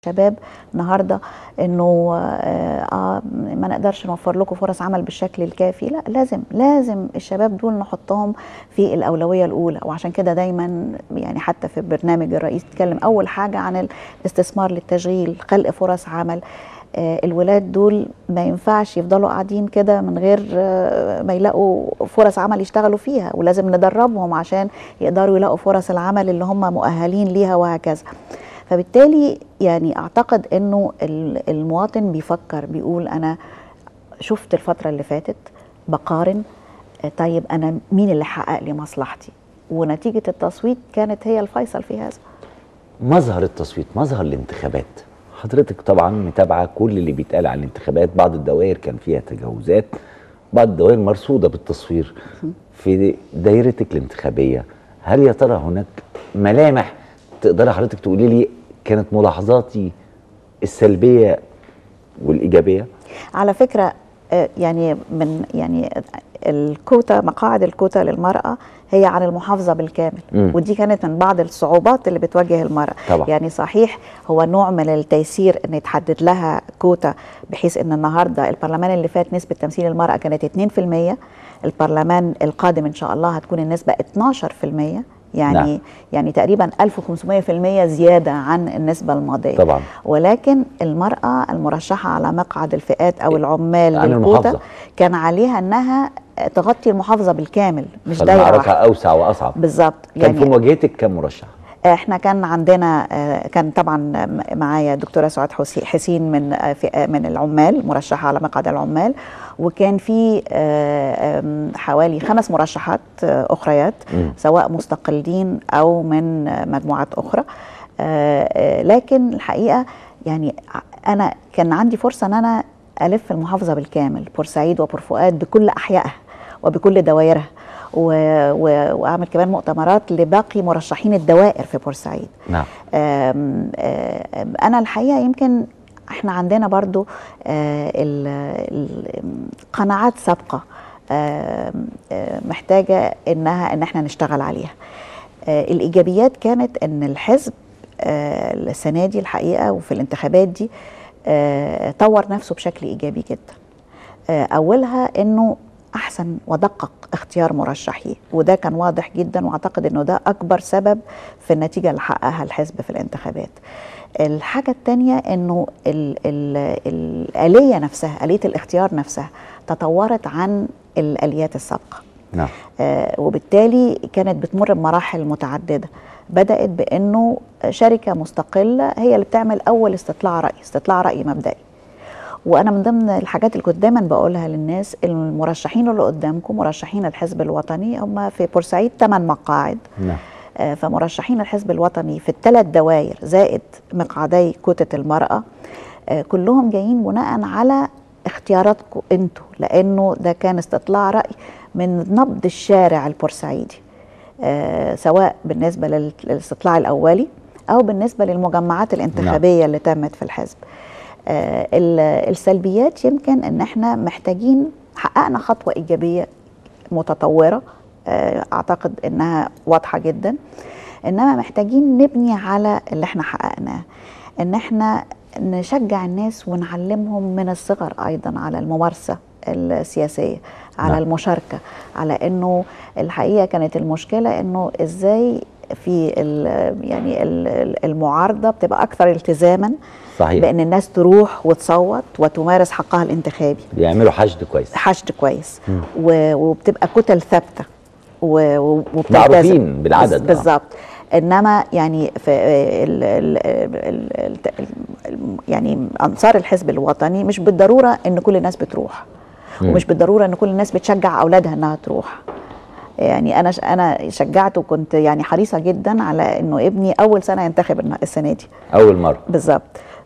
شباب النهارده انه آه, اه ما نقدرش نوفر لكم فرص عمل بالشكل الكافي لا لازم لازم الشباب دول نحطهم في الاولويه الاولى وعشان كده دايما يعني حتى في برنامج الرئيس اتكلم اول حاجه عن الاستثمار للتشغيل خلق فرص عمل آه الولاد دول ما ينفعش يفضلوا قاعدين كده من غير آه ما يلاقوا فرص عمل يشتغلوا فيها ولازم ندربهم عشان يقدروا يلاقوا فرص العمل اللي هم مؤهلين ليها وهكذا فبالتالي يعني اعتقد انه المواطن بيفكر بيقول انا شفت الفتره اللي فاتت بقارن طيب انا مين اللي حقق لي مصلحتي ونتيجه التصويت كانت هي الفيصل في هذا مظهر التصويت مظهر الانتخابات حضرتك طبعا متابعه كل اللي بيتقال عن الانتخابات بعض الدوائر كان فيها تجاوزات بعض الدوائر مرصوده بالتصوير في دايرتك الانتخابيه هل يا ترى هناك ملامح تقدري حضرتك تقولي لي كانت ملاحظاتي السلبيه والايجابيه على فكره يعني من يعني الكوتا مقاعد الكوتا للمراه هي عن المحافظه بالكامل م. ودي كانت من بعض الصعوبات اللي بتواجه المراه طبعا. يعني صحيح هو نوع من التيسير ان يتحدد لها كوتا بحيث ان النهارده البرلمان اللي فات نسبه تمثيل المراه كانت 2% البرلمان القادم ان شاء الله هتكون النسبه 12% يعني نعم. يعني تقريبا 1500% زياده عن النسبه الماضيه طبعا ولكن المراه المرشحه على مقعد الفئات او العمال للكوتا كان عليها انها تغطي المحافظه بالكامل مش دايره واحده اوسع واصعب بالظبط كان يعني في مواجهتك كم مرشح احنا كان عندنا كان طبعا معايا دكتوره سعاد حسين من من العمال مرشحه على مقعد العمال وكان في حوالي خمس مرشحات اخريات سواء مستقلين او من مجموعات اخرى لكن الحقيقه يعني انا كان عندي فرصه ان انا الف المحافظه بالكامل بورسعيد وبورفؤاد بكل احيائها وبكل دوائرها و... و... واعمل كمان مؤتمرات لباقي مرشحين الدوائر في بورسعيد نعم آم آم انا الحقيقه يمكن احنا عندنا برضو قناعات سابقه محتاجه انها ان احنا نشتغل عليها الايجابيات كانت ان الحزب السنه دي الحقيقه وفي الانتخابات دي طور نفسه بشكل ايجابي جدا اولها انه احسن ودقق اختيار مرشحيه وده كان واضح جدا واعتقد انه ده اكبر سبب في النتيجه اللي حققها الحزب في الانتخابات الحاجة الثانية انه ال ال الآلية نفسها آلية الاختيار نفسها تطورت عن الآليات السابقة نعم آه وبالتالي كانت بتمر بمراحل متعددة بدأت بأنه شركة مستقلة هي اللي بتعمل أول استطلاع رأي استطلاع رأي مبدئي وانا من ضمن الحاجات اللي كنت دايما بقولها للناس المرشحين اللي قدامكم مرشحين الحزب الوطني هم في بورسعيد ثمان مقاعد نعم آه فمرشحين الحزب الوطني في الثلاث دوائر زائد مقعدي كوتة المرأة آه كلهم جايين بناء على اختياراتكم انتوا لانه ده كان استطلاع راي من نبض الشارع البورسعيدي آه سواء بالنسبه للاستطلاع الاولي او بالنسبه للمجمعات الانتخابيه نعم. اللي تمت في الحزب آه السلبيات يمكن ان احنا محتاجين حققنا خطوه ايجابيه متطوره آه اعتقد انها واضحه جدا انما محتاجين نبني على اللي احنا حققناه ان احنا نشجع الناس ونعلمهم من الصغر ايضا على الممارسه السياسيه على نعم. المشاركه على انه الحقيقه كانت المشكله انه ازاي في ال يعني ال المعارضه بتبقى اكثر التزاما صحيح بان الناس تروح وتصوت وتمارس حقها الانتخابي بيعملوا حشد كويس حشد كويس وبتبقى كتل ثابته وبتلتزم معروفين بالعدد بالظبط انما يعني في ال ال ال ال يعني انصار الحزب الوطني مش بالضروره ان كل الناس بتروح م. ومش بالضروره ان كل الناس بتشجع اولادها انها تروح يعني انا انا شجعت وكنت يعني حريصه جدا على انه ابني اول سنه ينتخب السنه دي اول مره بالظبط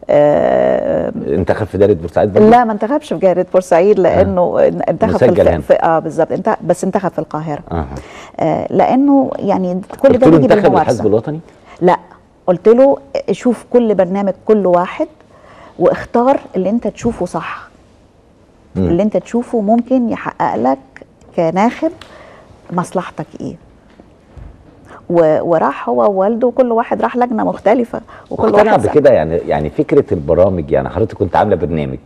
آه انتخب في دايره بورسعيد برضه؟ لا ما انتخبش في دايره بورسعيد لانه آه. انتخب في, الف... في اه بالظبط انت... بس انتخب في القاهره آه. آه لانه يعني كل قلت ده له بيجي انتخب بالممارسه الحزب الوطني؟ لا قلت له شوف كل برنامج كل واحد واختار اللي انت تشوفه صح م. اللي انت تشوفه ممكن يحقق لك كناخب مصلحتك ايه و- وراح هو ووالده وكل واحد راح لجنه مختلفه وكل مقتنع واحد سأل. بكده يعني يعني فكره البرامج يعني حضرتك كنت عامله برنامج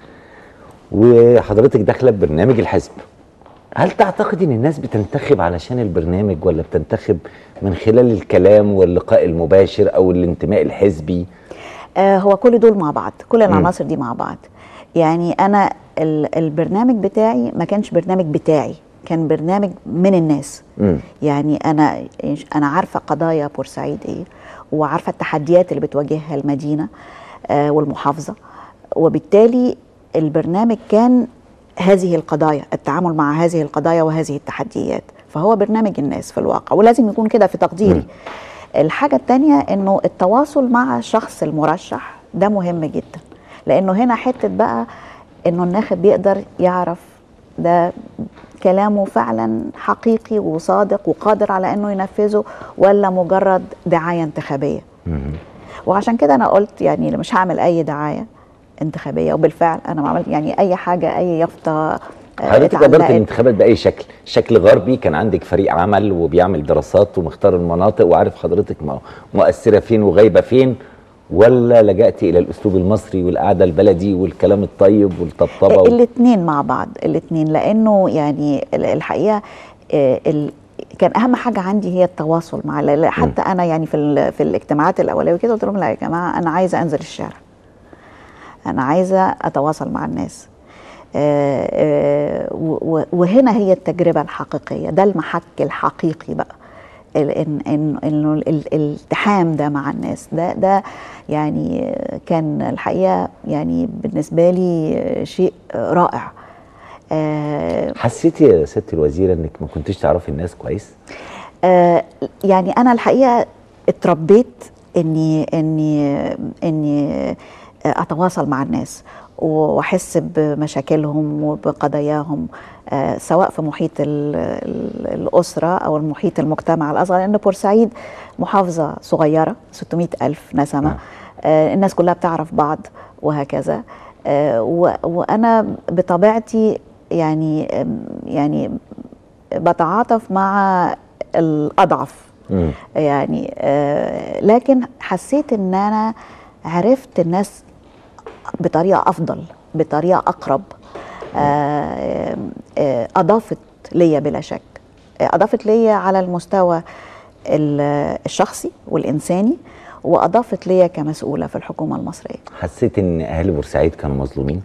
وحضرتك داخله ببرنامج الحزب هل تعتقد ان الناس بتنتخب علشان البرنامج ولا بتنتخب من خلال الكلام واللقاء المباشر او الانتماء الحزبي آه هو كل دول مع بعض كل العناصر دي مع بعض يعني انا ال- البرنامج بتاعي ما كانش برنامج بتاعي كان برنامج من الناس مم. يعني انا انا عارفه قضايا بورسعيد ايه وعارفه التحديات اللي بتواجهها المدينه آه والمحافظه وبالتالي البرنامج كان هذه القضايا التعامل مع هذه القضايا وهذه التحديات فهو برنامج الناس في الواقع ولازم يكون كده في تقديري الحاجة التانية انه التواصل مع الشخص المرشح ده مهم جدا لانه هنا حتة بقى انه الناخب بيقدر يعرف ده كلامه فعلا حقيقي وصادق وقادر على انه ينفذه ولا مجرد دعاية انتخابية مم. وعشان كده انا قلت يعني مش هعمل اي دعاية انتخابية وبالفعل انا ما عملت يعني اي حاجة اي يافطة آه، حضرتك اتعلقت. اداره الانتخابات باي شكل شكل غربي كان عندك فريق عمل وبيعمل دراسات ومختار المناطق وعارف حضرتك م- مؤثره فين وغايبه فين ولا لجأتي الى الاسلوب المصري والقعده البلدي والكلام الطيب والطبطبه وال... الاثنين مع بعض الاثنين لانه يعني ال- الحقيقه آه، ال- كان اهم حاجه عندي هي التواصل مع ال- حتى انا يعني في ال- في الاجتماعات الاوليه وكده قلت لهم لا يا جماعه انا عايزه انزل الشارع انا عايزه اتواصل مع الناس آه، آه، و- و- وهنا هي التجربه الحقيقيه ده المحك الحقيقي بقى ال- ان ان انه ال- ال- الالتحام ده مع الناس ده ده يعني كان الحقيقه يعني بالنسبه لي شيء رائع آه، حسيتي يا سياده الوزيره انك ما كنتيش تعرفي الناس كويس آه، يعني انا الحقيقه اتربيت اني اني اني اتواصل مع الناس واحس بمشاكلهم وبقضاياهم آه، سواء في محيط ال- ال- الاسره او المحيط المجتمع الاصغر لان بورسعيد محافظه صغيره 600 الف نسمه نعم. آه، الناس كلها بتعرف بعض وهكذا آه، و- وانا بطبيعتي يعني آم، يعني بتعاطف مع الاضعف مم. يعني آه، لكن حسيت ان انا عرفت الناس بطريقه افضل بطريقه اقرب آه، آه، اضافت ليا بلا شك آه، اضافت ليا على المستوى ال- الشخصي والانساني واضافت ليا كمسؤوله في الحكومه المصريه حسيت ان اهالي بورسعيد كانوا مظلومين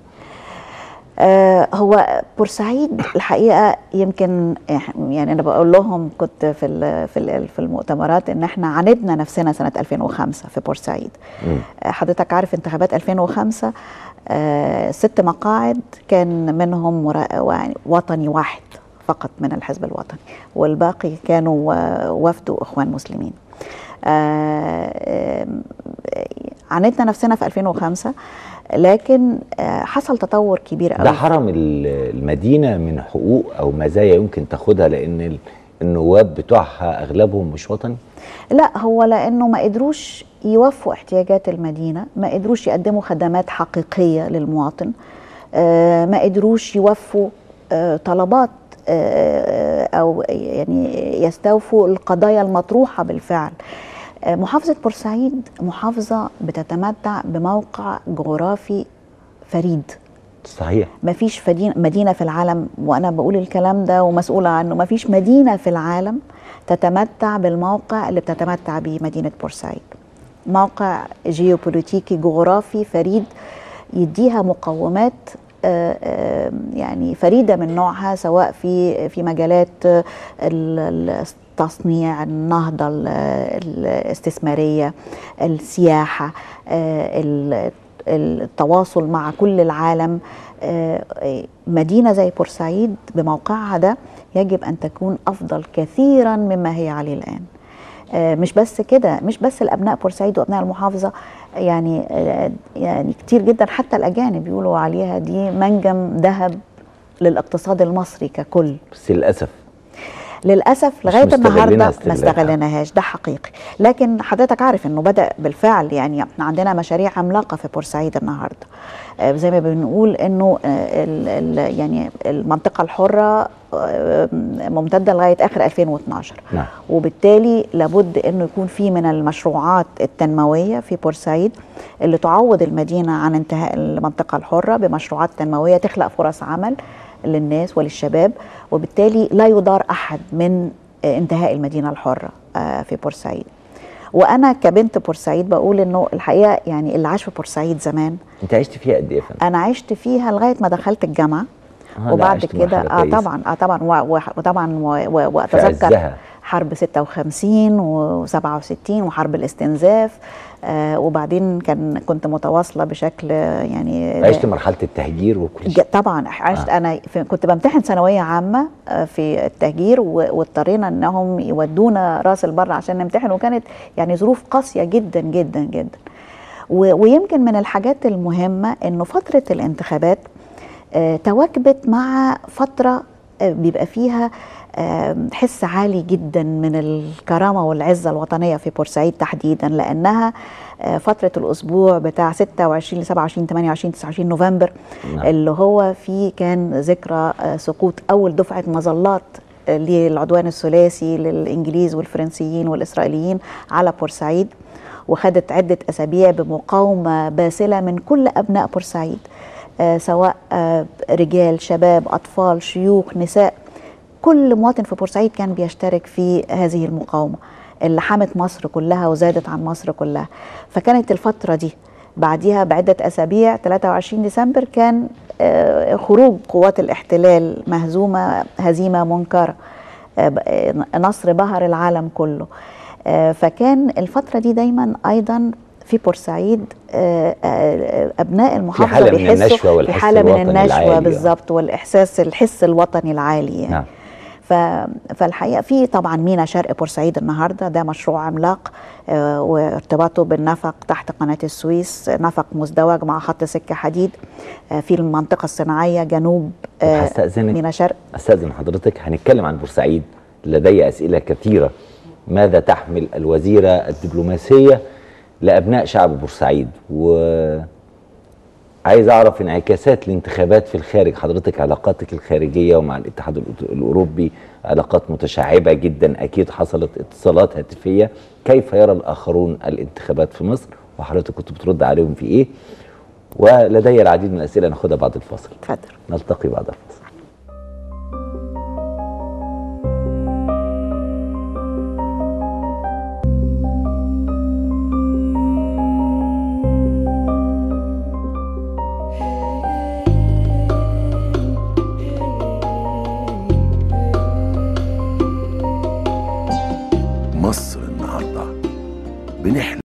آه، هو بورسعيد الحقيقه يمكن إح- يعني انا بقول لهم كنت في ال- في ال- في المؤتمرات ان احنا عاندنا نفسنا سنه 2005 في بورسعيد مم. آه، حضرتك عارف انتخابات 2005 آه، ست مقاعد كان منهم مرا- يعني وطني واحد فقط من الحزب الوطني والباقي كانوا آه، وفد اخوان مسلمين آه، آم، آه، عاندنا نفسنا في 2005 لكن آه، حصل تطور كبير قوي ده حرم ال- المدينه من حقوق او مزايا يمكن تاخدها لان ال- النواب بتوعها اغلبهم مش وطني لا هو لانه ما قدروش يوفوا احتياجات المدينه ما قدروش يقدموا خدمات حقيقيه للمواطن آه، ما قدروش يوفوا آه، طلبات آه، او يعني يستوفوا القضايا المطروحه بالفعل آه، محافظه بورسعيد محافظه بتتمتع بموقع جغرافي فريد صحيح ما فيش فدين- مدينة في العالم وأنا بقول الكلام ده ومسؤولة عنه ما فيش مدينة في العالم تتمتع بالموقع اللي بتتمتع به مدينة بورسعيد موقع جيوبوليتيكي جغرافي فريد يديها مقومات آه، آه، يعني فريدة من نوعها سواء في في مجالات آه، ال- التصنيع النهضة ال- الاستثمارية السياحة آه، ال- التواصل مع كل العالم آه، مدينة زي بورسعيد بموقعها ده يجب أن تكون أفضل كثيرا مما هي عليه الآن آه، مش بس كده مش بس الابناء بورسعيد وابناء المحافظه يعني آه، يعني كتير جدا حتى الاجانب بيقولوا عليها دي منجم ذهب للاقتصاد المصري ككل بس للاسف للاسف لغايه مستغلينها النهارده ما استغلال. استغلناهاش ده حقيقي لكن حضرتك عارف انه بدا بالفعل يعني احنا عندنا مشاريع عملاقه في بورسعيد النهارده آه، زي ما بنقول انه آه، ال- ال- يعني المنطقه الحره آه، ممتده لغايه اخر 2012 نعم. وبالتالي لابد انه يكون في من المشروعات التنمويه في بورسعيد اللي تعوض المدينه عن انتهاء المنطقه الحره بمشروعات تنمويه تخلق فرص عمل للناس وللشباب وبالتالي لا يضار احد من آه، انتهاء المدينه الحره آه، في بورسعيد وانا كبنت بورسعيد بقول انه الحقيقه يعني اللي عاش في بورسعيد زمان انت عشت فيها قد ايه يا فندم؟ انا عشت فيها لغايه ما دخلت الجامعه آه، لا، وبعد عشت كده مرحلة اه كويسة. طبعا اه طبعا و- و- وطبعا و- و- في واتذكر عزها. حرب 56 و67 وحرب الاستنزاف آه وبعدين كان كنت متواصله بشكل آه، يعني عشت مرحله التهجير وكل ج- شيء طبعا عشت آه. آه. انا في كنت بمتحن ثانويه عامه آه، في التهجير و- واضطرينا انهم يودونا راس البر عشان نمتحن وكانت يعني ظروف قاسيه جدا جدا جدا و- ويمكن من الحاجات المهمه انه فتره الانتخابات آه، تواكبت مع فتره آه، بيبقى فيها آه، حس عالي جدا من الكرامه والعزه الوطنيه في بورسعيد تحديدا لانها آه، فتره الاسبوع بتاع 26 ل 27 28 29 نوفمبر نعم. اللي هو فيه كان ذكرى آه، سقوط اول دفعه مظلات آه، للعدوان الثلاثي للانجليز والفرنسيين والاسرائيليين على بورسعيد وخدت عده اسابيع بمقاومه باسله من كل ابناء بورسعيد آه، سواء آه، رجال شباب اطفال شيوخ نساء كل مواطن في بورسعيد كان بيشترك في هذه المقاومه اللي حمت مصر كلها وزادت عن مصر كلها فكانت الفتره دي بعديها بعده اسابيع 23 ديسمبر كان آه، خروج قوات الاحتلال مهزومه هزيمه منكره آه، ب- آه، نصر بهر العالم كله آه، فكان الفتره دي دايما ايضا في بورسعيد آه، آه، ابناء المحافظه حالة من بيحسوا النشوة في والحس حاله من الوطني العالي، النشوه آه. بالظبط والاحساس الحس الوطني العالي يعني نعم. ف... فالحقيقه في طبعا مينا شرق بورسعيد النهارده ده مشروع عملاق آه، وارتباطه بالنفق تحت قناه السويس نفق مزدوج مع خط سكه حديد آه، في المنطقه الصناعيه جنوب آه، هستأذنك. مينا شرق استاذن حضرتك هنتكلم عن بورسعيد لدي اسئله كثيره ماذا تحمل الوزيره الدبلوماسيه لابناء شعب بورسعيد و عايز اعرف انعكاسات الانتخابات في الخارج حضرتك علاقاتك الخارجيه ومع الاتحاد الأوت- الاوروبي علاقات متشعبه جدا اكيد حصلت اتصالات هاتفيه كيف يرى الاخرون الانتخابات في مصر وحضرتك كنت بترد عليهم في ايه ولدي العديد من الاسئله ناخدها بعد الفاصل اتفضل نلتقي بعد الفاصل